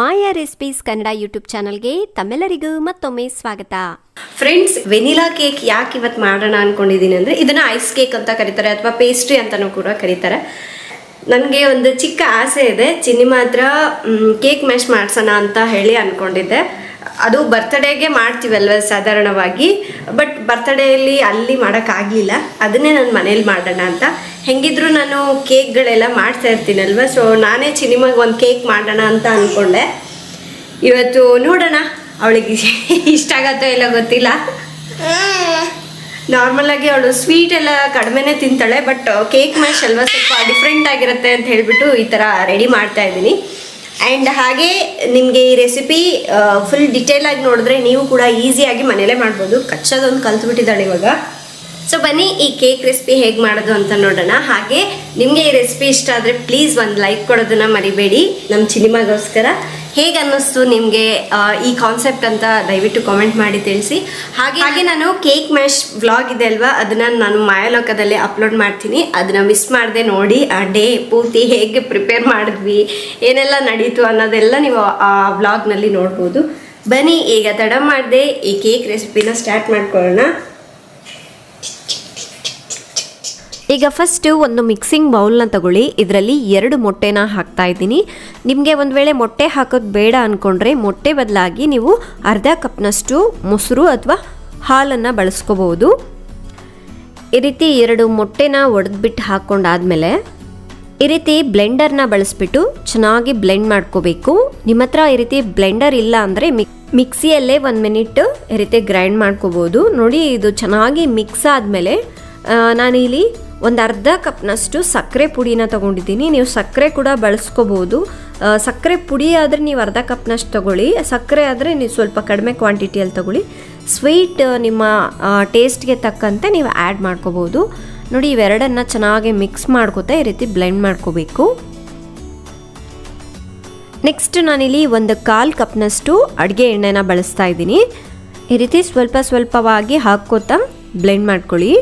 ಮಾಯಾ recipes Kannada YouTube ಚಾನಲ್ಗೆ ತಮ್ಮೆಲ್ಲರಿಗೂ ಮತ್ತೊಮ್ಮೆ ಸ್ವಾಗತ ಫ್ರೆಂಡ್ಸ್ ವೆನಿಲಾ ಕೇಕ್ ಯಾಕೆ ಇವತ್ತು ಮಾಡೋಣ ಅನ್ಕೊಂಡಿದ್ದೀನಿ ಅಂದರೆ ಇದನ್ನ ಐಸ್ ಕೇಕ್ ಅಂತ ಕರೀತಾರೆ ಅಥವಾ ಪೇಸ್ಟ್ರಿ ಅಂತಲೂ ಕೂಡ ಕರೀತಾರೆ ನನಗೆ ಒಂದು ಚಿಕ್ಕ ಆಸೆ ಇದೆ ಚಿನ್ನಿ ಮಾತ್ರ ಕೇಕ್ ಮ್ಯಾಶ್ ಮಾಡ್ಸೋಣ ಅಂತ ಹೇಳಿ ಅಂದ್ಕೊಂಡಿದ್ದೆ ಅದು ಬರ್ತ್ಡೇಗೆ ಮಾಡ್ತೀವಲ್ವ ಸಾಧಾರಣವಾಗಿ ಬಟ್ ಬರ್ತ್ಡೇಯಲ್ಲಿ ಅಲ್ಲಿ ಮಾಡೋಕ್ಕಾಗಲಿಲ್ಲ ಅದನ್ನೇ ನಾನು ಮನೇಲಿ ಮಾಡೋಣ ಅಂತ ಹೆಂಗಿದ್ರು ನಾನು ಕೇಕ್ಗಳೆಲ್ಲ ಮಾಡ್ತಾ ಇರ್ತೀನಲ್ವ ಸೊ ನಾನೇ ಚಿನಿಮಾಗೆ ಒಂದು ಕೇಕ್ ಮಾಡೋಣ ಅಂತ ಅಂದ್ಕೊಂಡೆ ಇವತ್ತು ನೋಡೋಣ ಅವಳಿಗೆ ಇಷ್ಟ ಆಗತ್ತೋ ಇಲ್ಲ ಗೊತ್ತಿಲ್ಲ ನಾರ್ಮಲ್ ಆಗಿ ಅವಳು ಸ್ವೀಟ್ ಎಲ್ಲ ಕಡಿಮೆನೇ ತಿಂತಾಳೆ ಬಟ್ ಕೇಕ್ ಮ್ಯಾಶ್ ಅಲ್ವಾ ಸ್ವಲ್ಪ ಡಿಫ್ರೆಂಟ್ ಆಗಿರುತ್ತೆ ಅಂತ ಹೇಳಿಬಿಟ್ಟು ಈ ಥರ ರೆಡಿ ಮಾಡ್ತಾ ಇದ್ದೀನಿ ಆ್ಯಂಡ್ ಹಾಗೆ ನಿಮಗೆ ಈ ರೆಸಿಪಿ ಫುಲ್ ಡಿಟೇಲ್ ಆಗಿ ನೋಡಿದ್ರೆ ನೀವು ಕೂಡ ಈಸಿಯಾಗಿ ಮನೇಲೇ ಮಾಡ್ಬೋದು ಕಚ್ಚೋದೊಂದು ಕಲ್ತ್ಬಿಟ್ಟಿದ್ದಾಳೆ ಇವಾಗ ಸೊ ಬನ್ನಿ ಈ ಕೇಕ್ ರೆಸಿಪಿ ಹೇಗೆ ಮಾಡೋದು ಅಂತ ನೋಡೋಣ ಹಾಗೆ ನಿಮಗೆ ಈ ರೆಸಿಪಿ ಇಷ್ಟ ಆದರೆ ಪ್ಲೀಸ್ ಒಂದು ಲೈಕ್ ಕೊಡೋದನ್ನ ಮರಿಬೇಡಿ ನಮ್ಮ ಸಿನಿಮಾಗೋಸ್ಕರ ಹೇಗೆ ಅನ್ನಿಸ್ತು ನಿಮಗೆ ಈ ಕಾನ್ಸೆಪ್ಟ್ ಅಂತ ದಯವಿಟ್ಟು ಕಾಮೆಂಟ್ ಮಾಡಿ ತಿಳಿಸಿ ಹಾಗೆ ಹಾಗೆ ನಾನು ಕೇಕ್ ಮ್ಯಾಶ್ ವ್ಲಾಗ್ ಇದೆ ಅಲ್ವಾ ಅದನ್ನು ನಾನು ಮಾಯಲೋಕದಲ್ಲಿ ಅಪ್ಲೋಡ್ ಮಾಡ್ತೀನಿ ಅದನ್ನು ಮಿಸ್ ಮಾಡದೆ ನೋಡಿ ಆ ಡೇ ಪೂರ್ತಿ ಹೇಗೆ ಪ್ರಿಪೇರ್ ಮಾಡಿದ್ವಿ ಏನೆಲ್ಲ ನಡೀತು ಅನ್ನೋದೆಲ್ಲ ನೀವು ಆ ವ್ಲಾಗ್ನಲ್ಲಿ ನೋಡ್ಬೋದು ಬನ್ನಿ ಈಗ ತಡ ಮಾಡದೆ ಈ ಕೇಕ್ ರೆಸಿಪಿನ ಸ್ಟಾರ್ಟ್ ಮಾಡ್ಕೊಳ್ಳೋಣ ಈಗ ಫಸ್ಟು ಒಂದು ಮಿಕ್ಸಿಂಗ್ ಬೌಲ್ನ ತಗೊಳ್ಳಿ ಇದರಲ್ಲಿ ಎರಡು ಮೊಟ್ಟೆನ ಹಾಕ್ತಾ ಇದ್ದೀನಿ ನಿಮಗೆ ಒಂದು ವೇಳೆ ಮೊಟ್ಟೆ ಹಾಕೋದು ಬೇಡ ಅಂದ್ಕೊಂಡ್ರೆ ಮೊಟ್ಟೆ ಬದಲಾಗಿ ನೀವು ಅರ್ಧ ಕಪ್ನಷ್ಟು ಮೊಸರು ಅಥವಾ ಹಾಲನ್ನು ಬಳಸ್ಕೋಬೋದು ಈ ರೀತಿ ಎರಡು ಮೊಟ್ಟೆನ ಒಡೆದ್ಬಿಟ್ಟು ಹಾಕ್ಕೊಂಡಾದ್ಮೇಲೆ ಈ ರೀತಿ ಬ್ಲೆಂಡರ್ನ ಬಳಸ್ಬಿಟ್ಟು ಚೆನ್ನಾಗಿ ಬ್ಲೆಂಡ್ ಮಾಡ್ಕೋಬೇಕು ನಿಮ್ಮ ಹತ್ರ ಈ ರೀತಿ ಬ್ಲೆಂಡರ್ ಇಲ್ಲ ಅಂದರೆ ಮಿಕ್ ಮಿಕ್ಸಿಯಲ್ಲೇ ಒಂದು ಮಿನಿಟ್ ಈ ರೀತಿ ಗ್ರೈಂಡ್ ಮಾಡ್ಕೋಬೋದು ನೋಡಿ ಇದು ಚೆನ್ನಾಗಿ ಮಿಕ್ಸ್ ಆದಮೇಲೆ ನಾನಿಲ್ಲಿ ಒಂದು ಅರ್ಧ ಕಪ್ನಷ್ಟು ಸಕ್ಕರೆ ಪುಡಿನ ತೊಗೊಂಡಿದ್ದೀನಿ ನೀವು ಸಕ್ಕರೆ ಕೂಡ ಬಳಸ್ಕೋಬೋದು ಸಕ್ಕರೆ ಪುಡಿ ಆದರೆ ನೀವು ಅರ್ಧ ಕಪ್ನಷ್ಟು ತೊಗೊಳ್ಳಿ ಸಕ್ಕರೆ ಆದರೆ ನೀವು ಸ್ವಲ್ಪ ಕಡಿಮೆ ಕ್ವಾಂಟಿಟಿಯಲ್ಲಿ ತೊಗೊಳ್ಳಿ ಸ್ವೀಟ್ ನಿಮ್ಮ ಟೇಸ್ಟ್ಗೆ ತಕ್ಕಂತೆ ನೀವು ಆ್ಯಡ್ ಮಾಡ್ಕೋಬೋದು ನೋಡಿ ಇವೆರಡನ್ನು ಚೆನ್ನಾಗಿ ಮಿಕ್ಸ್ ಮಾಡ್ಕೋತಾ ಈ ರೀತಿ ಬ್ಲೆಂಡ್ ಮಾಡ್ಕೋಬೇಕು ನೆಕ್ಸ್ಟ್ ನಾನಿಲ್ಲಿ ಒಂದು ಕಾಲು ಕಪ್ನಷ್ಟು ಅಡುಗೆ ಎಣ್ಣೆನ ಬಳಸ್ತಾ ಇದ್ದೀನಿ ಈ ರೀತಿ ಸ್ವಲ್ಪ ಸ್ವಲ್ಪವಾಗಿ ಹಾಕ್ಕೋತಾ ಬ್ಲೆಂಡ್ ಮಾಡ್ಕೊಳ್ಳಿ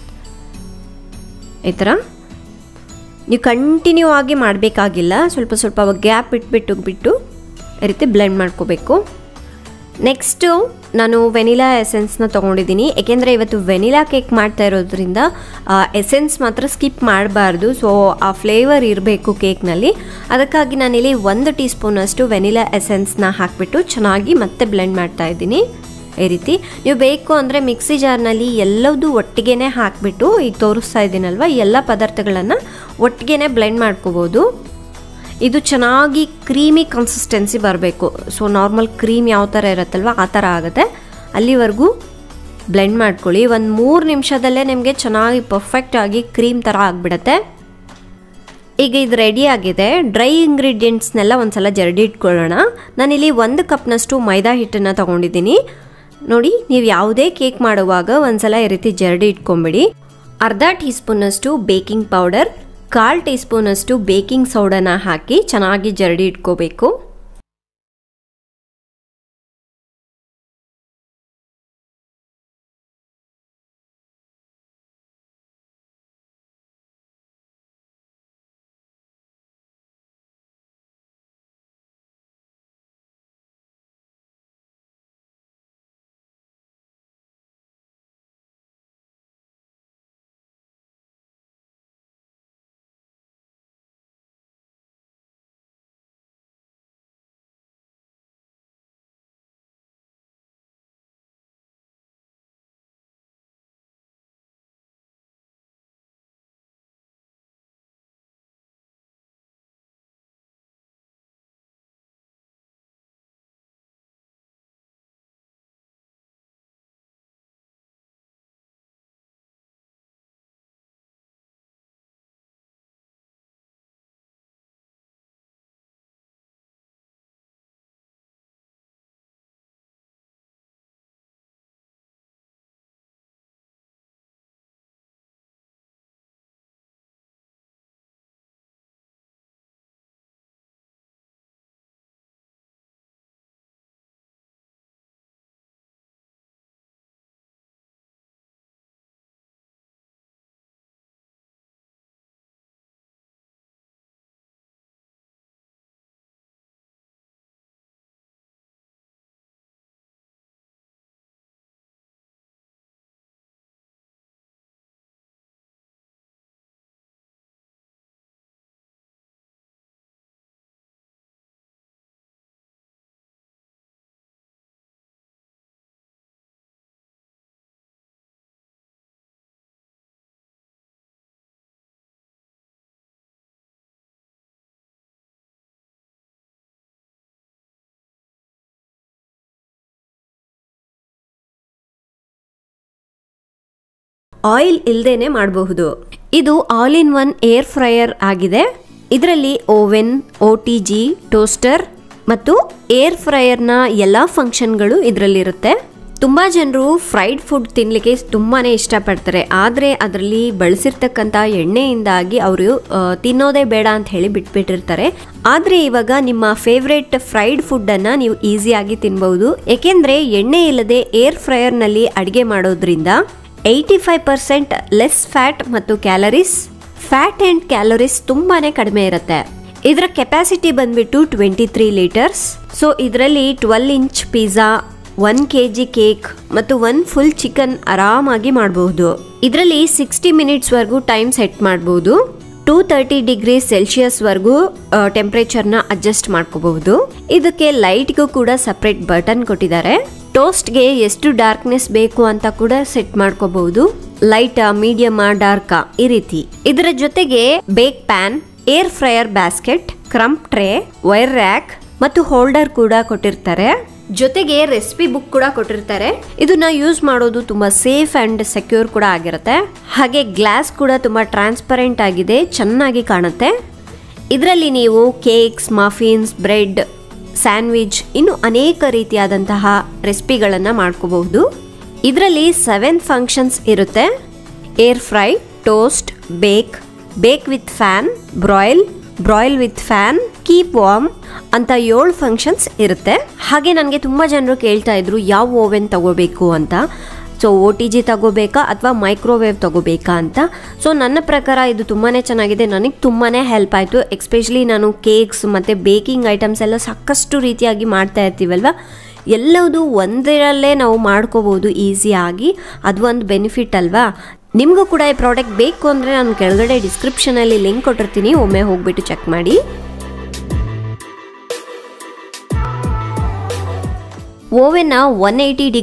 ಈ ಥರ ನೀವು ಕಂಟಿನ್ಯೂ ಆಗಿ ಮಾಡಬೇಕಾಗಿಲ್ಲ ಸ್ವಲ್ಪ ಸ್ವಲ್ಪ ಗ್ಯಾಪ್ ಇಟ್ಬಿಟ್ಟು ಬಿಟ್ಟು ಈ ರೀತಿ ಬ್ಲೆಂಡ್ ಮಾಡ್ಕೋಬೇಕು ನೆಕ್ಸ್ಟು ನಾನು ವೆನಿಲಾ ಎಸೆನ್ಸ್ನ ತೊಗೊಂಡಿದ್ದೀನಿ ಏಕೆಂದರೆ ಇವತ್ತು ವೆನಿಲಾ ಕೇಕ್ ಮಾಡ್ತಾ ಇರೋದ್ರಿಂದ ಎಸೆನ್ಸ್ ಮಾತ್ರ ಸ್ಕಿಪ್ ಮಾಡಬಾರ್ದು ಸೊ ಆ ಫ್ಲೇವರ್ ಇರಬೇಕು ಕೇಕ್ನಲ್ಲಿ ಅದಕ್ಕಾಗಿ ನಾನಿಲ್ಲಿ ಒಂದು ಟೀ ಸ್ಪೂನಷ್ಟು ವೆನಿಲಾ ಎಸೆನ್ಸ್ನ ಹಾಕಿಬಿಟ್ಟು ಚೆನ್ನಾಗಿ ಮತ್ತೆ ಬ್ಲೆಂಡ್ ಮಾಡ್ತಾ ಇದ್ದೀನಿ ಈ ರೀತಿ ನೀವು ಬೇಕು ಅಂದರೆ ಮಿಕ್ಸಿ ಜಾರ್ನಲ್ಲಿ ಎಲ್ಲದೂ ಒಟ್ಟಿಗೆ ಹಾಕಿಬಿಟ್ಟು ಈಗ ತೋರಿಸ್ತಾ ಇದ್ದೀನಲ್ವ ಎಲ್ಲ ಪದಾರ್ಥಗಳನ್ನು ಒಟ್ಟಿಗೆ ಬ್ಲೆಂಡ್ ಮಾಡ್ಕೋಬೋದು ಇದು ಚೆನ್ನಾಗಿ ಕ್ರೀಮಿ ಕನ್ಸಿಸ್ಟೆನ್ಸಿ ಬರಬೇಕು ಸೊ ನಾರ್ಮಲ್ ಕ್ರೀಮ್ ಯಾವ ಥರ ಇರುತ್ತಲ್ವ ಆ ಥರ ಆಗುತ್ತೆ ಅಲ್ಲಿವರೆಗೂ ಬ್ಲೆಂಡ್ ಮಾಡ್ಕೊಳ್ಳಿ ಒಂದು ಮೂರು ನಿಮಿಷದಲ್ಲೇ ನಿಮಗೆ ಚೆನ್ನಾಗಿ ಪರ್ಫೆಕ್ಟಾಗಿ ಕ್ರೀಮ್ ಥರ ಆಗಿಬಿಡತ್ತೆ ಈಗ ಇದು ರೆಡಿ ಆಗಿದೆ ಡ್ರೈ ಇಂಗ್ರೀಡಿಯೆಂಟ್ಸ್ನೆಲ್ಲ ಒಂದು ಸಲ ಜರಡಿ ಇಟ್ಕೊಳ್ಳೋಣ ನಾನಿಲ್ಲಿ ಒಂದು ಕಪ್ನಷ್ಟು ಮೈದಾ ಹಿಟ್ಟನ್ನು ತೊಗೊಂಡಿದ್ದೀನಿ ನೋಡಿ ನೀವು ಯಾವುದೇ ಕೇಕ್ ಮಾಡುವಾಗ ಒಂದ್ಸಲ ಈ ರೀತಿ ಜರಡಿ ಇಟ್ಕೊಂಬಿಡಿ ಅರ್ಧ ಟೀ ಸ್ಪೂನಷ್ಟು ಬೇಕಿಂಗ್ ಪೌಡರ್ ಕಾಲು ಟೀ ಸ್ಪೂನಷ್ಟು ಬೇಕಿಂಗ್ ಸೋಡಾನ ಹಾಕಿ ಚೆನ್ನಾಗಿ ಜರಡಿ ಇಟ್ಕೋಬೇಕು ಆಯಿಲ್ ಇಲ್ಲದೇನೆ ಮಾಡಬಹುದು ಇದು all in one air fryer ಆಗಿದೆ ಇದರಲ್ಲಿ oven O T G toaster ಮತ್ತು ಏರ್ ಫ್ರೈಯರ್ನ ಎಲ್ಲ ಫಂಕ್ಷನ್ಗಳು ಇದರಲ್ಲಿರುತ್ತೆ ತುಂಬ ಜನರು ಫ್ರೈಡ್ ಫುಡ್ ತಿನ್ನಲಿಕ್ಕೆ ತುಂಬಾ ಇಷ್ಟಪಡ್ತಾರೆ ಆದರೆ ಅದರಲ್ಲಿ ಬಳಸಿರ್ತಕ್ಕಂಥ ಎಣ್ಣೆಯಿಂದಾಗಿ ಅವರು ತಿನ್ನೋದೇ ಬೇಡ ಅಂತ ಹೇಳಿ ಬಿಟ್ಬಿಟ್ಟಿರ್ತಾರೆ ಆದರೆ ಇವಾಗ ನಿಮ್ಮ ಫೇವ್ರೆಟ್ ಫ್ರೈಡ್ ಫುಡ್ಡನ್ನು ನೀವು ಈಸಿಯಾಗಿ ತಿನ್ಬಹುದು ಏಕೆಂದರೆ ಎಣ್ಣೆ ಇಲ್ಲದೆ ಏರ್ ಫ್ರೈಯರ್ನಲ್ಲಿ ಅಡುಗೆ ಮಾಡೋದ್ರಿಂದ eighty five percent less fat ಮತ್ತು ಕ್ಯಾಲರೀಸ್ ಫ್ಯಾಟ್ ಆ್ಯಂಡ್ ಕ್ಯಾಲರೀಸ್ ತುಂಬಾ ಕಡಿಮೆ ಇರುತ್ತೆ ಇದರ ಕೆಪಾಸಿಟಿ ಬಂದ್ಬಿಟ್ಟು ಟ್ವೆಂಟಿ ತ್ರೀ ಲೀಟರ್ಸ್ ಸೊ ಇದರಲ್ಲಿ twelve inch pizza one K G cake ಮತ್ತು ಒನ್ ಫುಲ್ ಚಿಕನ್ ಆರಾಮಾಗಿ ಮಾಡಬಹುದು ಇದರಲ್ಲಿ ಸಿಕ್ಸ್ಟಿ ಮಿನಿಟ್ಸ್ವರೆಗೂ ಟೈಮ್ ಸೆಟ್ ಮಾಡಬಹುದು ಟೂ ತರ್ಟಿ ಡಿಗ್ರಿ ಸೆಲ್ಸಿಯಸ್ವರೆಗೂ ಟೆಂಪ್ರೇಚರ್ನ ಅಡ್ಜಸ್ಟ್ ಮಾಡ್ಕೋಬಹುದು ಇದಕ್ಕೆ ಲೈಟ್ಗೂ ಕೂಡ ಸಪ್ರೇಟ್ ಬಟನ್ ಕೊಟ್ಟಿದ್ದಾರೆ ಟೋಸ್ಟ್ಗೆ ಎಷ್ಟು ಡಾರ್ಕ್ನೆಸ್ ಬೇಕು ಅಂತ ಕೂಡ ಸೆಟ್ ಮಾಡ್ಕೋಬಹುದು ಲೈಟ್ ಮೀಡಿಯಮ್ ಡಾರ್ಕ್ ಈ ರೀತಿ ಇದರ ಜೊತೆಗೆ bake pan air fryer basket crumb tray wire rack ಮತ್ತು ಹೋಲ್ಡರ್ ಕೂಡ ಕೊಟ್ಟಿರ್ತಾರೆ ಜೊತೆಗೆ ರೆಸಿಪಿ ಬುಕ್ ಕೂಡ ಕೊಟ್ಟಿರ್ತಾರೆ ಇದನ್ನ ಯೂಸ್ ಮಾಡೋದು ತುಂಬಾ ಸೇಫ್ ಅಂಡ್ ಸೆಕ್ಯೂರ್ ಕೂಡ ಆಗಿರುತ್ತೆ ಹಾಗೆ ಗ್ಲಾಸ್ ಕೂಡ ತುಂಬಾ ಟ್ರಾನ್ಸ್ಪರೆಂಟ್ ಆಗಿದೆ ಚೆನ್ನಾಗಿ ಕಾಣುತ್ತೆ ಇದರಲ್ಲಿ ನೀವು ಕೇಕ್ಸ್ ಮಫಿನ್ಸ್ ಬ್ರೆಡ್ ಸ್ಯಾಂಡ್ವಿಚ್ ಇನ್ನು ಅನೇಕ ರೀತಿಯಾದಂತಹ ರೆಸಿಪಿಗಳನ್ನು ಮಾಡ್ಕೋಬಹುದು ಇದರಲ್ಲಿ ಸೆವೆನ್ ಫಂಕ್ಷನ್ಸ್ ಇರುತ್ತೆ air fry toast bake bake with fan broil broil with fan keep warm ಅಂತ ಏಳು ಫಂಕ್ಷನ್ಸ್ ಇರುತ್ತೆ ಹಾಗೆ ನನಗೆ ತುಂಬ ಜನರು ಕೇಳ್ತಾ ಇದ್ರು ಯಾವ ಓವೆನ್ ತಗೋಬೇಕು ಅಂತ ಸೊ ಓ ಟಿ ಜಿ ತಗೋಬೇಕಾ ಅಥವಾ ಮೈಕ್ರೋವೇವ್ ತಗೋಬೇಕಾ ಅಂತ ಸೊ ನನ್ನ ಪ್ರಕಾರ ಇದು ತುಂಬಾ ಚೆನ್ನಾಗಿದೆ ನನಗೆ ತುಂಬಾ ಹೆಲ್ಪ್ ಆಯಿತು ಎಕ್ಸ್ಪೆಷಲಿ ನಾನು ಕೇಕ್ಸ್ ಮತ್ತು ಬೇಕಿಂಗ್ ಐಟಮ್ಸ್ ಎಲ್ಲ ಸಾಕಷ್ಟು ರೀತಿಯಾಗಿ ಮಾಡ್ತಾ ಇರ್ತೀವಲ್ವ ಎಲ್ಲವುದು ಒಂದರಲ್ಲೇ ನಾವು ಮಾಡ್ಕೋಬೋದು ಈಸಿಯಾಗಿ ಅದು ಒಂದು ಬೆನಿಫಿಟ್ ಅಲ್ವಾ ನಿಮಗೂ ಕೂಡ ಈ ಪ್ರಾಡಕ್ಟ್ ಬೇಕು ಅಂದರೆ ನಾನು ಕೆಳಗಡೆ ಡಿಸ್ಕ್ರಿಪ್ಷನಲ್ಲಿ ಲಿಂಕ್ ಕೊಟ್ಟಿರ್ತೀನಿ ಒಮ್ಮೆ ಹೋಗ್ಬಿಟ್ಟು ಚೆಕ್ ಮಾಡಿ ಓವೆನ್ನ ಒನ್ ಏಯ್ಟಿ ಡಿ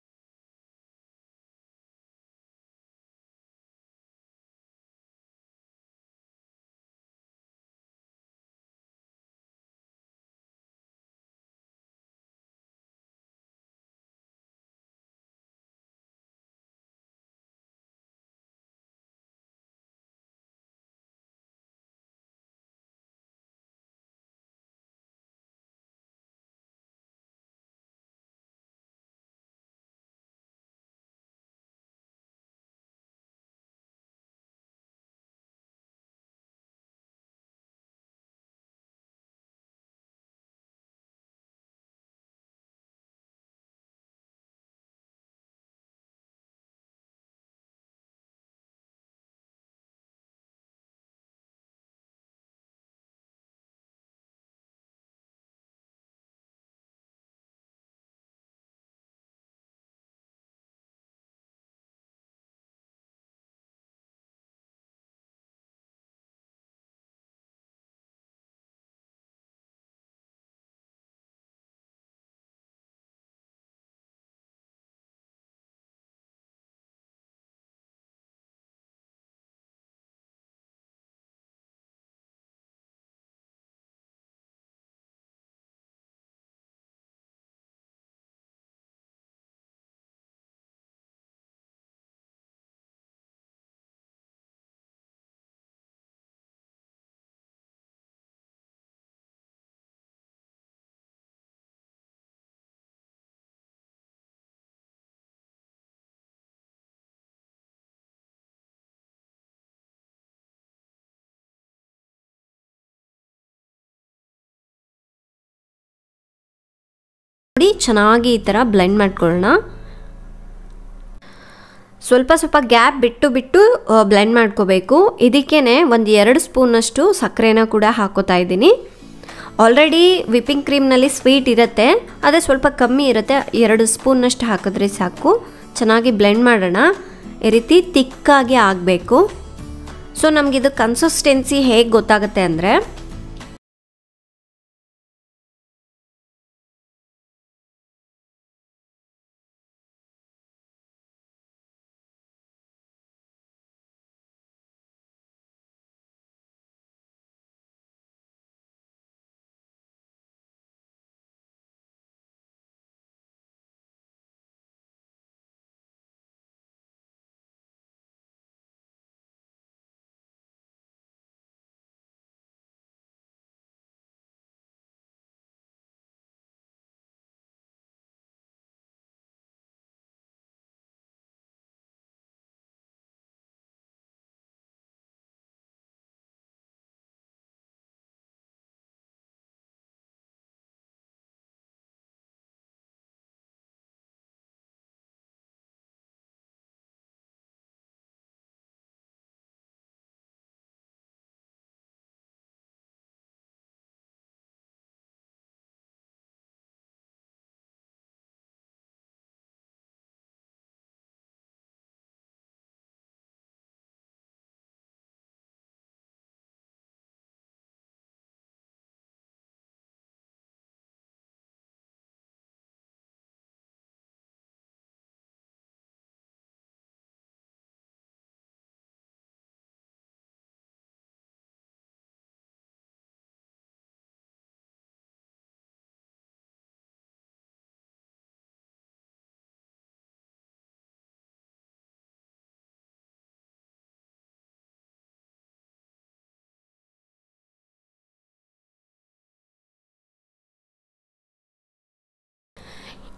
ನೋಡಿ ಚೆನ್ನಾಗಿ ಈ ಥರ ಬ್ಲೆಂಡ್ ಮಾಡ್ಕೊಳ್ಳೋಣ ಸ್ವಲ್ಪ ಸ್ವಲ್ಪ ಗ್ಯಾಪ್ ಬಿಟ್ಟು ಬಿಟ್ಟು ಬ್ಲೆಂಡ್ ಮಾಡ್ಕೋಬೇಕು ಇದಕ್ಕೇ ಒಂದು ಎರಡು ಸ್ಪೂನಷ್ಟು ಸಕ್ಕರೆನ ಕೂಡ ಹಾಕೋತಾ ಇದ್ದೀನಿ ಆಲ್ರೆಡಿ ವಿಪ್ಪಿಂಗ್ ಕ್ರೀಮ್ನಲ್ಲಿ ಸ್ವೀಟ್ ಇರುತ್ತೆ ಅದೇ ಸ್ವಲ್ಪ ಕಮ್ಮಿ ಇರುತ್ತೆ ಎರಡು ಸ್ಪೂನಷ್ಟು ಹಾಕಿದ್ರೆ ಸಾಕು ಚೆನ್ನಾಗಿ ಬ್ಲೆಂಡ್ ಮಾಡೋಣ ಈ ರೀತಿ ತಿಕ್ಕಾಗಿ ಆಗಬೇಕು ಸೊ ನಮಗಿದು ಕನ್ಸಿಸ್ಟೆನ್ಸಿ ಹೇಗೆ ಗೊತ್ತಾಗುತ್ತೆ ಅಂದರೆ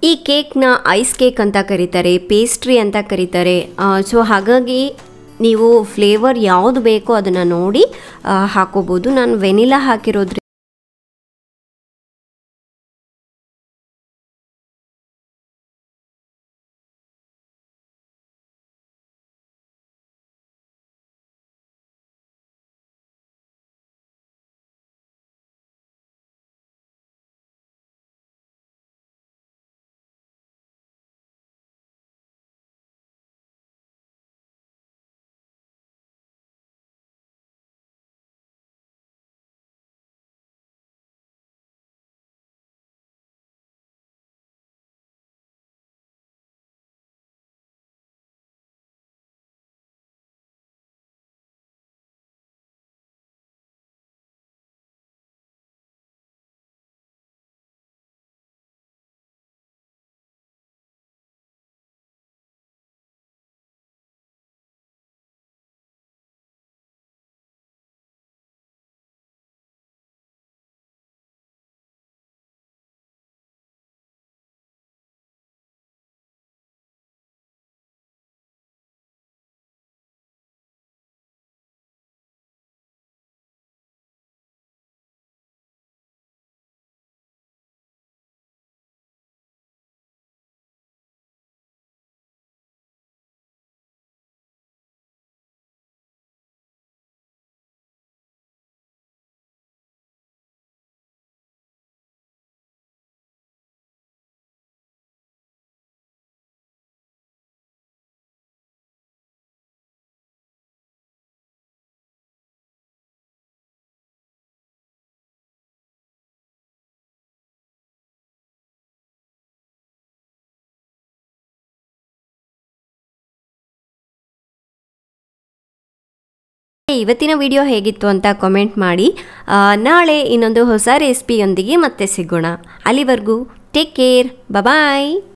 ಈ ಕೇಕ್ನ ಐಸ್ ಕೇಕ್ ಅಂತ ಕರೀತಾರೆ ಪೇಸ್ಟ್ರಿ ಅಂತ ಕರೀತಾರೆ ಸೊ ಹಾಗಾಗಿ ನೀವು ಫ್ಲೇವರ್ ಯಾವುದು ಬೇಕೋ ಅದನ್ನು ನೋಡಿ ಆ, ಹಾಕೋಬೋದು ನಾನು ವೆನಿಲಾ ಹಾಕಿರೋದ್ರಿಂದ ಇವತ್ತಿನ ವಿಡಿಯೋ ಹೇಗಿತ್ತು ಅಂತ ಕಾಮೆಂಟ್ ಮಾಡಿ ಆ, ನಾಳೆ ಇನ್ನೊಂದು ಹೊಸ ರೆಸಿಪಿಯೊಂದಿಗೆ ಮತ್ತೆ ಸಿಗೋಣ ಅಲ್ಲಿವರೆಗೂ ಟೇಕ್ ಕೇರ್ ಬಾಯ್